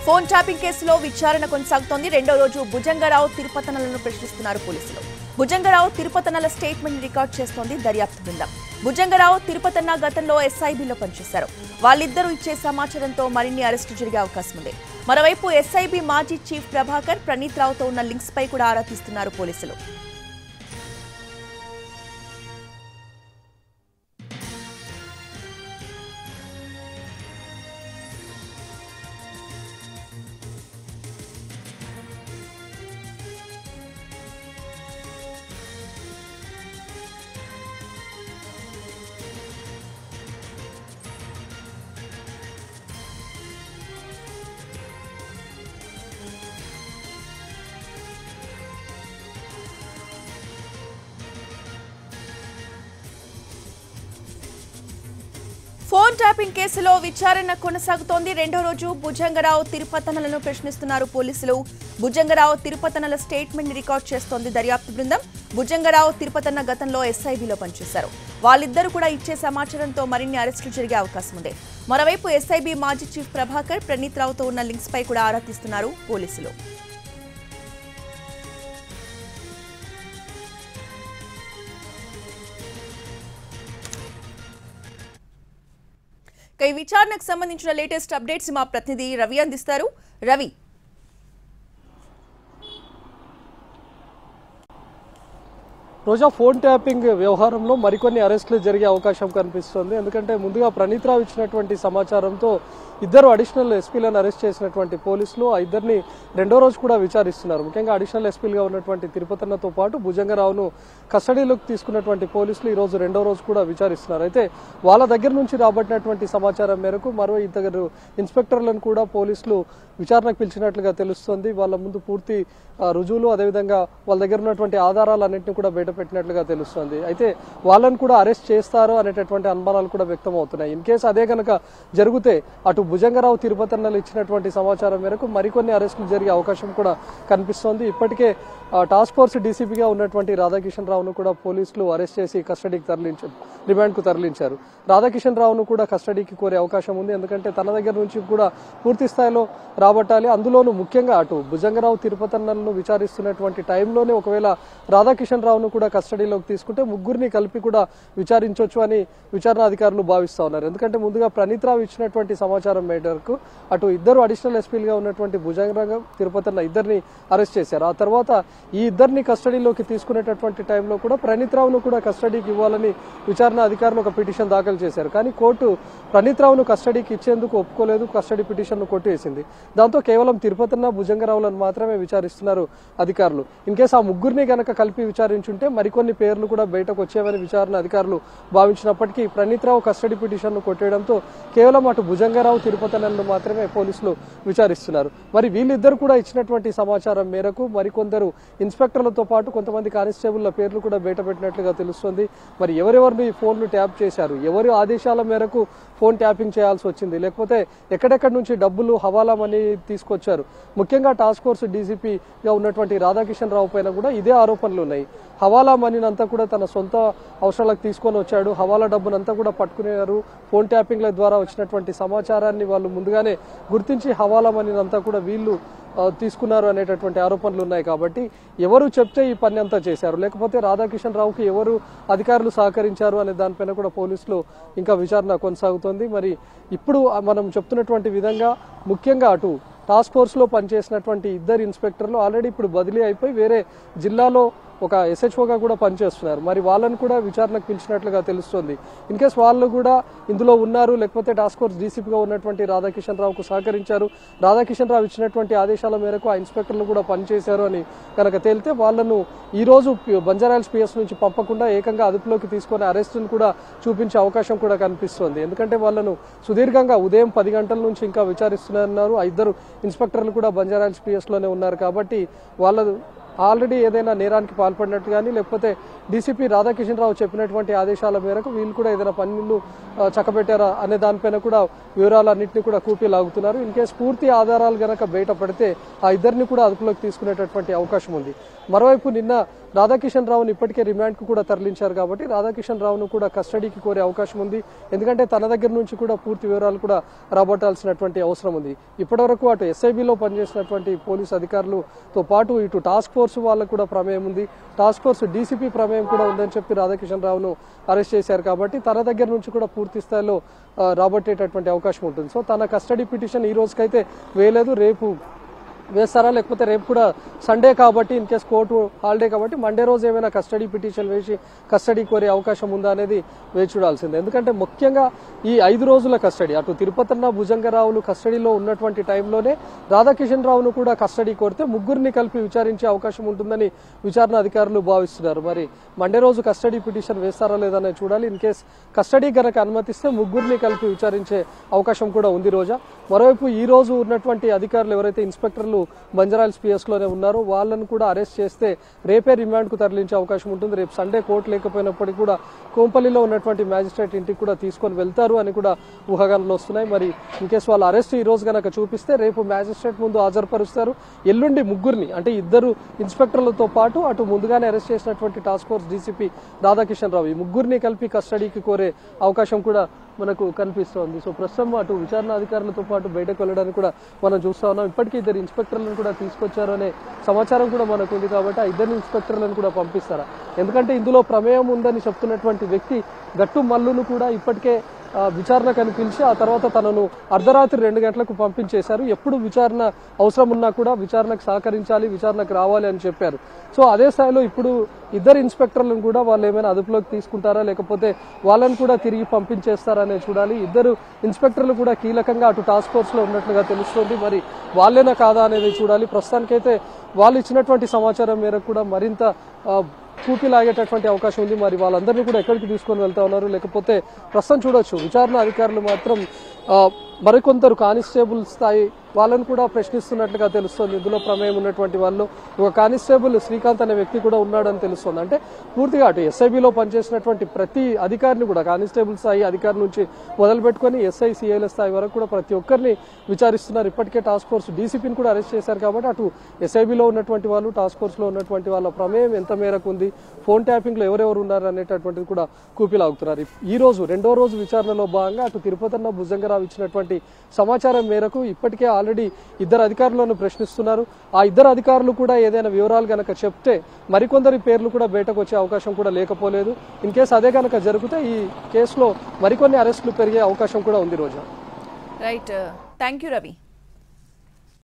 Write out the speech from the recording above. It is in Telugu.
ఫోన్ ట్యాపింగ్ కేసులో విచారణ కొనసాగుతోంది రెండో రోజు భుజంగరావు తిరుపతనలను ప్రశ్నిస్తున్నారు పోలీసులు భుజంగరావు తిరుపతనల స్టేట్మెంట్ రికార్డ్ చేస్తోంది దర్యాప్తు బృందం భుజంగరావు తిరుపతన్న గతంలో ఎస్ఐబిలో పనిచేశారు వాళ్ళిద్దరూ ఇచ్చే సమాచారంతో మరిన్ని అరెస్టు జరిగే అవకాశం ఉంది మరోవైపు ఎస్ఐబి మాజీ చీఫ్ ప్రభాకర్ ప్రణీత్ రావుతో ఉన్న లింక్స్ పై కూడా ఆరా తీస్తున్నారు పోలీసులు ఫోన్ ట్యాపింగ్ కేసులో విచారణ కొనసాగుతోంది రెండో రోజు భుజంగరావు తిరుపతనలను ప్రశ్నిస్తున్నారు పోలీసులు భుజంగరావు తిరుపతనల స్టేట్మెంట్ రికార్డ్ చేస్తోంది దర్యాప్తు బృందం భుజంగరావు తిరుపతన్న గతంలో ఎస్ఐబిలో పనిచేశారు వాళ్ళిద్దరూ కూడా ఇచ్చే సమాచారంతో మరిన్ని అరెస్టులు జరిగే అవకాశం ఉంది మరోవైపు ఎస్ఐబి మాజీ చీఫ్ ప్రభాకర్ ప్రణీత్ రావుతో ఉన్న లింక్స్ పై కూడా ఆరా తీస్తున్నారు పోలీసులు ఇక ఈ విచారణకు సంబంధించిన లేటెస్ట్ అప్డేట్స్ మా ప్రతినిధి రవి అందిస్తారు రవి రోజా ఫోన్ ట్యాపింగ్ వ్యవహారంలో మరికొన్ని అరెస్టులు జరిగే అవకాశం కనిపిస్తుంది ఎందుకంటే ముందుగా ప్రణీత్ రావు ఇచ్చినటువంటి సమాచారంతో ఇద్దరు అడిషనల్ ఎస్పీలను అరెస్ట్ చేసినటువంటి పోలీసులు ఆ ఇద్దరిని రెండో రోజు కూడా విచారిస్తున్నారు ముఖ్యంగా అడిషనల్ ఎస్పీలుగా ఉన్నటువంటి తిరుపతన్నతో పాటు భుజంగరావును కస్టడీలోకి తీసుకున్నటువంటి పోలీసులు ఈ రోజు రెండో రోజు కూడా విచారిస్తున్నారు అయితే వాళ్ళ దగ్గర నుంచి రాబట్టినటువంటి సమాచారం మేరకు మరో ఇద్దరు ఇన్స్పెక్టర్లను కూడా పోలీసులు విచారణకు పిలిచినట్లుగా తెలుస్తోంది వాళ్ళ ముందు పూర్తి ఆ, రుజువులు అదేవిధంగా వాళ్ళ దగ్గర ఉన్నటువంటి ఆధారాలన్నింటినీ కూడా బయటపెట్టినట్లుగా తెలుస్తోంది అయితే వాళ్ళని కూడా అరెస్ట్ చేస్తారు అనేటటువంటి అనుమానాలు కూడా వ్యక్తం అవుతున్నాయి ఇన్ కేసు అదే కనుక జరిగితే అటు భుజంగరావు తిరుపతన్నలు ఇచ్చినటువంటి సమాచారం మేరకు మరికొన్ని అరెస్టులు జరిగే అవకాశం కూడా కనిపిస్తోంది ఇప్పటికే ఆ, టాస్క్ ఫోర్స్ డీసీపీగా ఉన్నటువంటి రాధాకిషన్ రావును కూడా పోలీసులు అరెస్ట్ చేసి కస్టడీకి తరలించారు రిమాండ్కు తరలించారు రాధాకిషన్ రావును కూడా కస్టడీకి కోరే అవకాశం ఉంది ఎందుకంటే తన దగ్గర నుంచి కూడా పూర్తి స్థాయిలో రాబట్టాలి అందులోనూ ముఖ్యంగా అటు భుజంగరావు తిరుపతన్నలను విచారిస్తున్నటువంటి టైంలోనే ఒకవేళ రాధాకిషన్ రావును కూడా కస్టడీలోకి తీసుకుంటే ముగ్గురిని కలిపి కూడా విచారించవచ్చు అని విచారణ అధికారులు భావిస్తా ఉన్నారు ఎందుకంటే ముందుగా ప్రణీత్ రావు ఇచ్చినటువంటి సమాచారం మేరకు అటు ఇద్దరు అడిషనల్ ఎస్పీలుగా ఉన్నటువంటి భుజంగరావు తిరుపతన్న ఇద్దరిని అరెస్ట్ చేశారు ఆ తర్వాత ఈ ఇద్దరిని కస్టడీలోకి తీసుకునేటటువంటి టైంలో కూడా ప్రణీత్ రావును కూడా కస్టడీకి ఇవ్వాలని విచారణ అధికారులు ఒక పిటిషన్ దాఖలు చేశారు కానీ కోర్టు ప్రణీత్ రావును కస్టడీకి ఇచ్చేందుకు ఒప్పుకోలేదు కస్టడీ పిటిషన్ కొట్టివేసింది దాంతో కేవలం తిరుపతన్న భుజంగరావులను మాత్రమే విచారిస్తున్నారు అధికారులు ఇన్ కేసు ఆ ముగ్గురిని గనక కలిపి విచారించుంటే మరికొన్ని పేర్లు కూడా బయటకు వచ్చేవని విచారణ అధికారులు భావించినప్పటికీ ప్రణీత్ రావు కస్టడీ పిటిషన్ కొట్టేయడంతో కేవలం అటు భుజంగరావు తిరుపతన్నలను మాత్రమే పోలీసులు విచారిస్తున్నారు మరి వీళ్ళిద్దరు కూడా ఇచ్చినటువంటి సమాచారం మేరకు మరికొందరు ఇన్స్పెక్టర్లతో పాటు కొంతమంది కానిస్టేబుల్ల పేర్లు కూడా బయటపెట్టినట్లుగా తెలుస్తుంది మరి ఎవరెవరిని ఈ ఫోన్లు ట్యాప్ చేశారు ఎవరి ఆదేశాల మేరకు ఫోన్ ట్యాపింగ్ చేయాల్సి వచ్చింది లేకపోతే ఎక్కడెక్కడి నుంచి డబ్బులు హవాలా మనీ తీసుకొచ్చారు ముఖ్యంగా టాస్క్ ఫోర్స్ డీజీపీగా ఉన్నటువంటి రాధాకిషన్ రావు పైన కూడా ఇదే ఆరోపణలు ఉన్నాయి హవాలా మనీని అంతా కూడా తన సొంత అవసరాలకు తీసుకొని వచ్చాడు హవాలా డబ్బునంతా కూడా పట్టుకునేవారు ఫోన్ ట్యాపింగ్ల ద్వారా వచ్చినటువంటి సమాచారాన్ని వాళ్ళు ముందుగానే గుర్తించి హవాలా మనీని అంతా కూడా వీళ్ళు ఆ, తీసుకున్నారు అనేటటువంటి ఆరోపణలు ఉన్నాయి కాబట్టి ఎవరు చెప్తే ఈ పని అంతా చేశారు లేకపోతే రాధాకిషన్ రావుకి ఎవరు అధికారులు సహకరించారు అనే దానిపైన కూడా పోలీసులు ఇంకా విచారణ కొనసాగుతోంది మరి ఇప్పుడు ఆ మనం చెప్తున్నటువంటి విధంగా ముఖ్యంగా అటు టాస్క్ ఫోర్స్లో పనిచేసినటువంటి ఇద్దరు ఇన్స్పెక్టర్లు ఆల్రెడీ ఇప్పుడు బదిలీ అయిపోయి వేరే జిల్లాలో ఒక ఎస్హెచ్ఓగా కూడా పనిచేస్తున్నారు మరి వాళ్ళని కూడా విచారణకు పిలిచినట్లుగా తెలుస్తోంది ఇన్ కేస్ వాళ్ళు కూడా ఇందులో ఉన్నారు లేకపోతే టాస్క్ ఫోర్స్ డీసీపీగా ఉన్నటువంటి రాధాకిషన్ రావుకు సహకరించారు రాధాకిషన్ రావు ఇచ్చినటువంటి ఆదేశాల మేరకు ఆ ఇన్స్పెక్టర్లు కూడా పనిచేశారు అని కనుక తేలితే వాళ్ళను ఈ రోజు పి- బంజారాయిల్స్ పిఎస్ నుంచి పంపకుండా ఏకంగా అదుపులోకి తీసుకొని అరెస్టును కూడా చూపించే అవకాశం కూడా కనిపిస్తోంది ఎందుకంటే వాళ్ళను సుదీర్ఘంగా ఉదయం పది గంటల నుంచి ఇంకా విచారిస్తున్నారు ఆ ఇద్దరు ఇన్స్పెక్టర్లు కూడా బంజారాయిల్స్ పిఎస్ లోనే ఉన్నారు కాబట్టి వాళ్ళ ఆల్రెడీ ఏదైనా నేరానికి పాల్పడినట్టు కానీ లేకపోతే డీసీపీ రాధాకిషన్ రావు చెప్పినటువంటి ఆదేశాల మేరకు వీళ్ళు కూడా ఏదైనా పనులు ఆ, చక్కబెట్టారా అనే దానిపైన కూడా వివరాలన్నింటినీ కూడా కూపీ లాగుతున్నారు ఇన్ కేసు పూర్తి ఆధారాలు గనక బయటపడితే ఆ ఇద్దరిని కూడా అదుపులోకి తీసుకునేటటువంటి అవకాశం ఉంది మరోవైపు నిన్న రాధాకిషన్ రావును ఇప్పటికే రిమాండ్కు కూడా తరలించారు కాబట్టి రాధాకిషన్ రావును కూడా కస్టడీకి కోరే అవకాశం ఉంది ఎందుకంటే తన దగ్గర నుంచి కూడా పూర్తి వివరాలు కూడా రాబట్టాల్సినటువంటి అవసరం ఉంది ఇప్పటివరకు అటు ఎస్ఐబిలో పనిచేసినటువంటి పోలీసు అధికారులతో పాటు ఇటు టాస్క్ ఫోర్స్ వాళ్ళకు కూడా ప్రమేయం ఉంది టాస్క్ ఫోర్స్ డీసీపీ ప్రమేయం కూడా ఉందని చెప్పి రాధాకిషన్ రావును అరెస్ట్ చేశారు కాబట్టి తన దగ్గర నుంచి కూడా పూర్తి స్థాయిలో ఆ, రాబట్టేటటువంటి అవకాశం ఉంటుంది సో తన కస్టడీ పిటిషన్ ఈ రోజుకైతే వేయలేదు రేపు వేస్తారా లేకపోతే రేపు కూడా సండే కాబట్టి ఇన్ కేస్ కోర్టు హాలిడే కాబట్టి మండే రోజు ఏమైనా కస్టడీ పిటిషన్ వేసి కస్టడీ కోరే అవకాశం ఉందా అనేది వేచి చూడాల్సిందే ఎందుకంటే ముఖ్యంగా ఈ ఐదు రోజుల కస్టడీ అటు తిరుపతన్న భుజంగరావులు కస్టడీలో ఉన్నటువంటి టైంలోనే రాధాకిషన్ రావును కూడా కస్టడీ కోరితే ముగ్గురిని కలిపి విచారించే అవకాశం ఉంటుందని విచారణ అధికారులు భావిస్తున్నారు మరి మండే రోజు కస్టడీ పిటిషన్ వేస్తారా లేదనేది చూడాలి ఇన్ కేస్ కస్టడీ గనక అనుమతిస్తే ముగ్గురిని కలిపి విచారించే అవకాశం కూడా ఉంది రోజా మరోవైపు ఈ రోజు ఉన్నటువంటి అధికారులు ఎవరైతే ఇన్స్పెక్టర్లు బంజరాయిల్స్ పిఎస్ లోనే ఉన్నారో వాళ్ళను కూడా అరెస్ట్ చేస్తే రేపే రిమాండ్ కు తరలించే అవకాశం ఉంటుంది రేపు సండే కోర్టు లేకపోయినప్పటికీ కూడా కోంపల్లిలో ఉన్నటువంటి మ్యాజిస్ట్రేట్ ఇంటికి కూడా తీసుకొని వెళ్తారు అని కూడా ఊహాగానాలు వస్తున్నాయి మరి ఇన్ కేసు వాళ్ళ అరెస్ట్ ఈ రోజు గనక చూపిస్తే రేపు మ్యాజిస్ట్రేట్ ముందు హాజరుపరుస్తారు ఎల్లుండి ముగ్గురిని అంటే ఇద్దరు ఇన్స్పెక్టర్లతో పాటు అటు ముందుగానే అరెస్ట్ చేసినటువంటి task force DCP Radhakishan Rao ఈ ముగ్గురిని కలిపి కస్టడీకి కోరే అవకాశం కూడా మనకు కనిపిస్తోంది సో ప్రస్తుతం అటు విచారణ అధికారులతో పాటు బయటకు వెళ్ళడానికి కూడా మనం చూస్తా ఉన్నాం ఇప్పటికీ ఇద్దరు ఇన్స్పెక్టర్లను కూడా తీసుకొచ్చారు అనే సమాచారం కూడా మనకు ఉంది కాబట్టి ఆ ఇద్దరు ఇన్స్పెక్టర్లను కూడా పంపిస్తారా ఎందుకంటే ఇందులో ప్రమేయం ఉందని చెప్తున్నటువంటి వ్యక్తి గట్టు మల్లును కూడా ఇప్పటికే ఆ, విచారణకు పిలిచి ఆ తర్వాత తనను అర్ధరాత్రి రెండు గంటలకు పంపించేశారు ఎప్పుడు విచారణ అవసరం ఉన్నా కూడా విచారణకు సహకరించాలి విచారణకు రావాలి అని చెప్పారు సో అదే స్థాయిలో ఇప్పుడు ఇద్దరు ఇన్స్పెక్టర్లను కూడా వాళ్ళు ఏమైనా అదుపులోకి తీసుకుంటారా లేకపోతే వాళ్ళని కూడా తిరిగి పంపించేస్తారా అనేది చూడాలి ఇద్దరు ఇన్స్పెక్టర్లు కూడా కీలకంగా అటు టాస్క్ ఫోర్స్ లో ఉన్నట్లుగా తెలుస్తుంది మరి వాళ్ళేనా కాదా అనేది చూడాలి ప్రస్తుతానికైతే వాళ్ళు ఇచ్చినటువంటి సమాచారం మేరకు కూడా మరింత ఆ, కూపి లాగేటటువంటి అవకాశం ఉంది మరి వాళ్ళందరినీ కూడా ఎక్కడికి తీసుకొని వెళ్తా ఉన్నారు లేకపోతే ప్రస్తుతం చూడొచ్చు విచారణ అధికారులు మాత్రం ఆ, మరికొందరు కానిస్టేబుల్ స్థాయి వాళ్ళని కూడా ప్రశ్నిస్తున్నట్లుగా తెలుస్తోంది ఇందులో ప్రమేయం ఉన్నటువంటి వాళ్ళు ఒక కానిస్టేబుల్ శ్రీకాంత్ అనే వ్యక్తి కూడా ఉన్నాడని తెలుస్తోంది అంటే పూర్తిగా అటు ఎస్ఐబిలో పనిచేసినటువంటి ప్రతి అధికారిని కూడా కానిస్టేబుల్ స్థాయి అధికారి నుంచి మొదలు పెట్టుకొని ఎస్ఐ సిఐల స్థాయి వరకు కూడా ప్రతి ఒక్కరిని విచారిస్తున్నారు ఇప్పటికే టాస్క్ ఫోర్స్ డీసీపీని కూడా అరెస్ట్ చేశారు కాబట్టి అటు ఎస్ఐబిలో ఉన్నటువంటి వాళ్ళు టాస్క్ ఫోర్స్ లో ఉన్నటువంటి వాళ్ళ ప్రమేయం ఎంత మేరకు ఉంది ఫోన్ ట్యాపింగ్ లో ఎవరెవరు ఉన్నారు అనేటటువంటిది కూడా కూపిలాగుతున్నారు ఈ రోజు రెండో రోజు విచారణలో భాగంగా అటు తిరుపతన్న భుజంగరావు ఇచ్చినటువంటి సమాచారం మేరకు ఇప్పటికే ఆల్రెడీ ఇద్దరు అధికారులను ప్రశ్నిస్తున్నారు ఆ ఇద్దరు అధికారులు కూడా ఏదైనా వివరాలు గనక చెప్తే మరికొందరి పేర్లు కూడా బయటకు వచ్చే అవకాశం కూడా లేకపోలేదు ఇన్ కేసు అదే గనక జరిగితే ఈ కేసులో మరికొన్ని అరెస్టులు పెరిగే అవకాశం కూడా ఉంది Roja right thank you Ravi